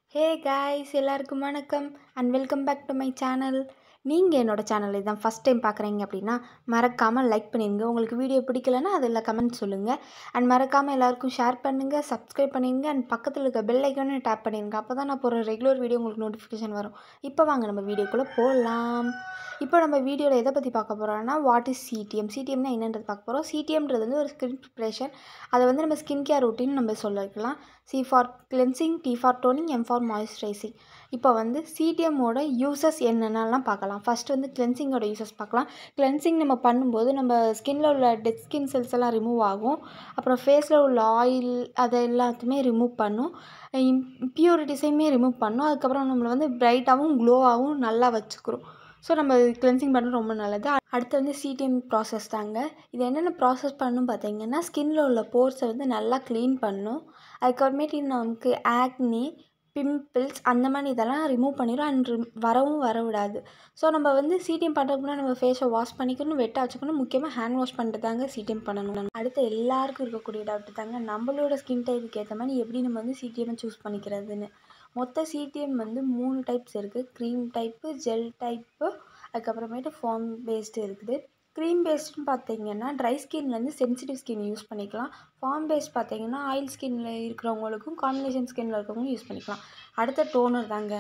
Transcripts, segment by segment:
ஹே guys எல்லாருக்கும் வணக்கம் and welcome back to my channel நீங்கள் என்னோட சேனலை தான் ஃபஸ்ட் டைம் பார்க்குறீங்க அப்படின்னா மறக்காமல் லைக் பண்ணிடுங்க உங்களுக்கு வீடியோ பிடிக்கலன்னா அதில் கமெண்ட் சொல்லுங்கள் அண்ட் மறக்காமல் எல்லாருக்கும் ஷேர் பண்ணுங்கள் சப்ஸ்கிரைப் பண்ணிடுங்க அண்ட் பக்கத்தில் இருக்க பெல் ஐக்கானு டேப் பண்ணிடுங்க அப்போ தான் நான் போகிற ரெகுலர் வீடியோ உங்களுக்கு நோட்டிஃபிகேஷன் வரும் இப்போ வாங்க நம்ம வீடியோக்குள்ளே போகலாம் இப்போ நம்ம வீடியோவில் எதை பற்றி பார்க்க போகிறோம்னா வாட் இஸ் சிடிஎம் சிடிஎம்னா என்னன்றது பார்க்க போகிறோம் சிடிஎம்ன்றது வந்து ஒரு ஸ்கின் ப்ரிப்ரேஷன் அதை வந்து நம்ம ஸ்கின் கேர் ரொட்டீன் நம்ம சொல்லிக்கலாம் C for cleansing T for toning M for moisturising இப்போ வந்து சிடிஎம்மோட யூசஸ் என்னென்னலாம் பார்க்கலாம் ஃபஸ்ட்டு வந்து கிளென்சிங்கோட யூசஸ் பார்க்கலாம் கிளென்சிங் நம்ம பண்ணும்போது நம்ம ஸ்கின்னில் உள்ள டெட் ஸ்கின் செல்ஸ் எல்லாம் ரிமூவ் ஆகும் அப்புறம் ஃபேஸில் உள்ள ஆயில் அதை எல்லாத்தையுமே ரிமூவ் பண்ணும் இம்ப்யூரிட்டிஸையுமே ரிமூவ் பண்ணும் அதுக்கப்புறம் நம்மளை வந்து பிரைட்டாகவும் க்ளோவாகவும் நல்லா வச்சுக்கிறோம் ஸோ நம்ம கிளென்சிங் பண்ணுறது ரொம்ப நல்லது அடுத்து வந்து சிடிஎம் ப்ராசஸ் தாங்க இது என்னென்ன ப்ராசஸ் பண்ணணும் பார்த்தீங்கன்னா ஸ்கின்னில் உள்ள போர்ஸை வந்து நல்லா க்ளீன் பண்ணும் அதுக்கப்புறமேட்டு நமக்கு ஆக்னி பிம்பிள்ஸ் அந்த மாதிரி இதெல்லாம் ரிமூவ் பண்ணிடும் அண்ட் வரவும் வர விடாது ஸோ நம்ம வந்து சிடிஎம் பண்ணுறதுக்கு முன்னாடி நம்ம ஃபேஸை வாஷ் பண்ணிக்கணும் வெட்டாக வச்சுக்கணும் முக்கியமாக ஹேண்ட் வாஷ் பண்ணிட்டு தாங்க சிடிஎம் பண்ணணும் அடுத்து எல்லாருக்கும் இருக்கக்கூடிய டவுட் தாங்க நம்மளோட ஸ்கின் டைப்புக்கு ஏற்ற மாதிரி எப்படி நம்ம வந்து சிடிஎம் சூஸ் பண்ணிக்கிறதுன்னு மொத்த சிடிஎம் வந்து மூணு டைப்ஸ் இருக்குது க்ரீம் டைப்பு ஜெல் டைப்பு அதுக்கப்புறமேட்டு ஃபார்ம் பேஸ்டு இருக்குது க்ரீம் பேஸ்டுன்னு பார்த்தீங்கன்னா ட்ரை ஸ்கின்லேருந்து சென்சிட்டிவ் ஸ்கின் யூஸ் பண்ணிக்கலாம் ஃபார்ம் பேஸ்ட் பார்த்தீங்கன்னா ஆயில் ஸ்கின்னில் இருக்கிறவங்களுக்கும் காம்பினேஷன் ஸ்கின்னில் இருக்கிறவங்களும் யூஸ் பண்ணிக்கலாம் அடுத்த டோனர் தாங்க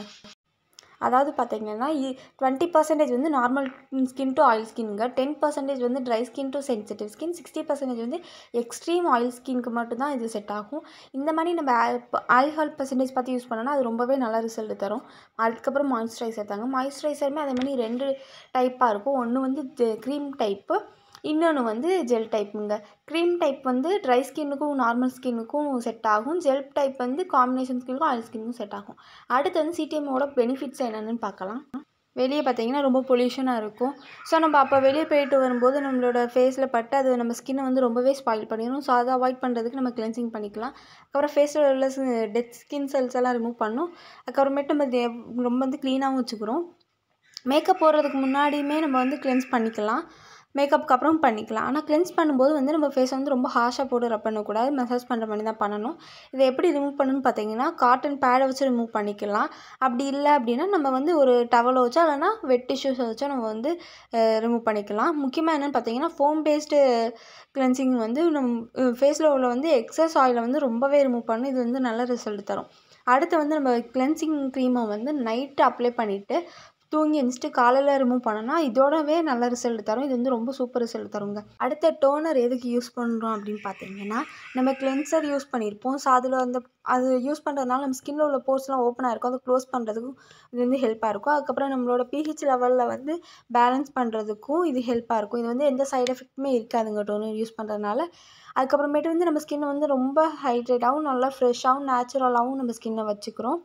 அதாவது பார்த்தீங்கன்னா டுவெண்ட்டி பர்சன்டேஜ் வந்து நார்மல் ஸ்கின் டு ஆயில் ஸ்கின்ங்க டென் பர்சன்டேஜ் வந்து dry skin to sensitive skin sixty percentage வந்து எக்ஸ்ட்ரீம் ஆயில் ஸ்கின்க்கு மட்டும்தான் இது செட் ஆகும் இந்த மாதிரி நம்ம ஆல்கஹால் பர்சன்டேஜ் பார்த்து யூஸ் பண்ணோன்னா அது ரொம்பவே நல்ல ரிசல்ட் தரும் அதுக்கப்புறம் மாய்ஸ்சரைசர் தாங்க மாய்ஸ்சரைசருமே அதே மாதிரி ரெண்டு டைப்பாக இருக்கும் ஒன்று வந்து க்ரீம் டைப்பு இன்னொன்று வந்து ஜெல் டைப்புங்க க்ரீம் டைப் வந்து ட்ரை ஸ்கின்னுக்கும் நார்மல் ஸ்கின்னுக்கும் செட் ஆகும் ஜெல் டைப் வந்து காம்பினேஷன் ஸ்கின்னுக்கும் ஆயில் ஸ்கின்னுக்கும் செட் ஆகும் அடுத்து வந்து சிடிஎம்மோட பெனிஃபிட்ஸ் என்னென்னு பார்க்கலாம் வெளியே பார்த்தீங்கன்னா ரொம்ப பொல்யூஷனாக இருக்கும் ஸோ நம்ம அப்போ வெளியே போயிட்டு வரும்போது நம்மளோட ஃபேஸில் பட்டு அது நம்ம ஸ்கின்னை வந்து ரொம்பவே ஸ்பாயில் பண்ணிடும் ஸோ அதை அவாய்ட் பண்ணுறதுக்கு நம்ம கிளென்சிங் பண்ணிக்கலாம் அப்புறம் ஃபேஸில் உள்ள டெத் ஸ்கின் செல்ஸ் எல்லாம் ரிமூவ் பண்ணும் அதுக்கப்புறமேட்டு நம்ம ரொம்ப வந்து க்ளீனாகவும் வச்சுக்கிறோம் மேக்கப் போடுறதுக்கு முன்னாடியுமே நம்ம வந்து கிளென்ஸ் பண்ணிக்கலாம் மேக்கப்புக்கு அப்புறம் பண்ணிக்கலாம் ஆனால் கிளென்ஸ் பண்ணும்போது வந்து நம்ம ஃபேஸ் வந்து ரொம்ப ஹாஷாக போட்டு ரப் பண்ணக்கூடாது மசாஜ் பண்ணுற மாதிரி தான் பண்ணணும் இதை எப்படி ரிமூவ் பண்ணணும்னு பார்த்தீங்கன்னா காட்டன் பேடை வச்சு ரிமூவ் பண்ணிக்கலாம் அப்படி இல்லை அப்படின்னா நம்ம வந்து ஒரு டவலை வச்சோ இல்லைனா வெட் டிஷ்யூஸை வச்சோ நம்ம வந்து ரிமூவ் பண்ணிக்கலாம் முக்கியமாக என்னென்னு பார்த்தீங்கன்னா ஃபோம் பேஸ்டு கிளென்சிங் வந்து நம் ஃபேஸில் உள்ள வந்து எக்ஸஸ் ஆயிலை வந்து ரொம்பவே ரிமூவ் பண்ணும் இது வந்து நல்ல ரிசல்ட் தரும் அடுத்து வந்து நம்ம கிளென்சிங் க்ரீமை வந்து நைட்டு அப்ளை பண்ணிவிட்டு தூங்கி எழுந்திரிச்சிட்டு காலையில் ரிமூவ் பண்ணோன்னா இதோடவே நல்ல ரிசல்ட் தரும் இது வந்து ரொம்ப சூப்பர் ரிசல்ட் தருங்க அடுத்த டோனர் எதுக்கு யூஸ் பண்ணுறோம் அப்படின்னு பார்த்தீங்கன்னா நம்ம கிளென்சர் யூஸ் பண்ணியிருப்போம் ஸோ அதில் வந்து அது யூஸ் பண்ணுறதுனால நம்ம ஸ்கின்னில் உள்ள போர்ஸ்லாம் ஓப்பனாக இருக்கும் அதை க்ளோஸ் பண்ணுறதுக்கும் இது வந்து ஹெல்ப்பாக இருக்கும் அதுக்கப்புறம் நம்மளோட பிஹெச் லெவலில் வந்து பேலன்ஸ் பண்ணுறதுக்கும் இது ஹெல்ப்பாக இருக்கும் இது வந்து எந்த சைட் எஃபெக்ட்டுமே இருக்காதுங்க டோனர் யூஸ் பண்ணுறதுனால அதுக்கப்புறமேட்டு வந்து நம்ம ஸ்கின்னை வந்து ரொம்ப ஹைட்ரேட்டாகவும் நல்லா ஃப்ரெஷ்ஷாகவும் நேச்சுரலாகவும் நம்ம ஸ்கின்னை வச்சுக்கிறோம்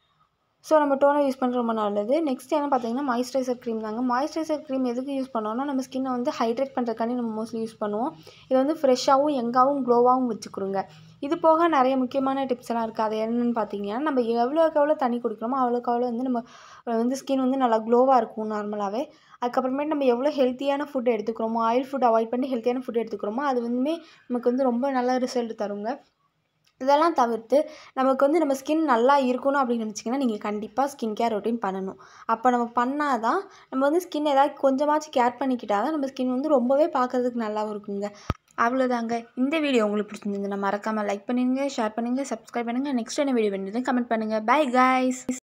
ஸோ நம்ம டோனர் யூஸ் பண்ணுறது ரொம்ப நல்லது நெக்ஸ்ட் என்ன பார்த்தீங்கன்னா மாய்ஸ்சரைசர் க்ரீம் தாங்க மாய்ஸ்சரைசர் க்ரீம் எதுக்கு யூஸ் பண்ணோம்னா நம்ம ஸ்கின்னை வந்து ஹைட்ரேட் பண்ணுறதுக்காண்டி நம்ம மோஸ்ட்லி யூஸ் பண்ணுவோம் இது வந்து ஃப்ரெஷ்ஷாகவும் யங்காகவும் க்ளோவாகவும் வச்சுக்கிறோங்க இது போக நிறைய முக்கியமான டிப்ஸ் எல்லாம் இருக்குது அது என்னென்னு பார்த்தீங்கன்னா நம்ம எவ்வளோக்கு எவ்வளோ தண்ணி குடிக்கிறோமோ அவ்வளோக்கு அவ்வளோ வந்து நம்ம வந்து ஸ்கின் வந்து நல்லா க்ளோவாக இருக்கும் நார்மலாகவே அதுக்கப்புறமேட்டு நம்ம எவ்வளோ ஹெல்த்தியான ஃபுட் எடுத்துக்கிறோமோ ஆயில் ஃபுட் அவாய்ட் பண்ணி ஹெல்த்தியான ஃபுட் எடுத்துக்கிறோமோ அது வந்துமே நமக்கு வந்து ரொம்ப நல்ல ரிசல்ட் தருங்க இதெல்லாம் தவிர்த்து நமக்கு வந்து நம்ம ஸ்கின் நல்லா இருக்கணும் அப்படின்னு நினச்சிங்கன்னா நீங்கள் கண்டிப்பாக ஸ்கின் கேர் ரொட்டீன் பண்ணணும் அப்போ நம்ம பண்ணால் தான் நம்ம வந்து ஸ்கின் ஏதாவது கொஞ்சமாச்சும் கேர் பண்ணிக்கிட்டால் தான் நம்ம ஸ்கின் வந்து ரொம்பவே பார்க்குறதுக்கு நல்லாவும் இருக்குங்க அவ்வளோதாங்க இந்த வீடியோ உங்களுக்கு பிடிச்சிருந்ததுன்னா மறக்காமல் லைக் பண்ணுங்கள் ஷேர் பண்ணுங்கள் சப்ஸ்கிரைப் பண்ணுங்கள் நெக்ஸ்ட் என்ன வீடியோ வேண்டியது கமெண்ட் பண்ணுங்கள் பை கைஸ்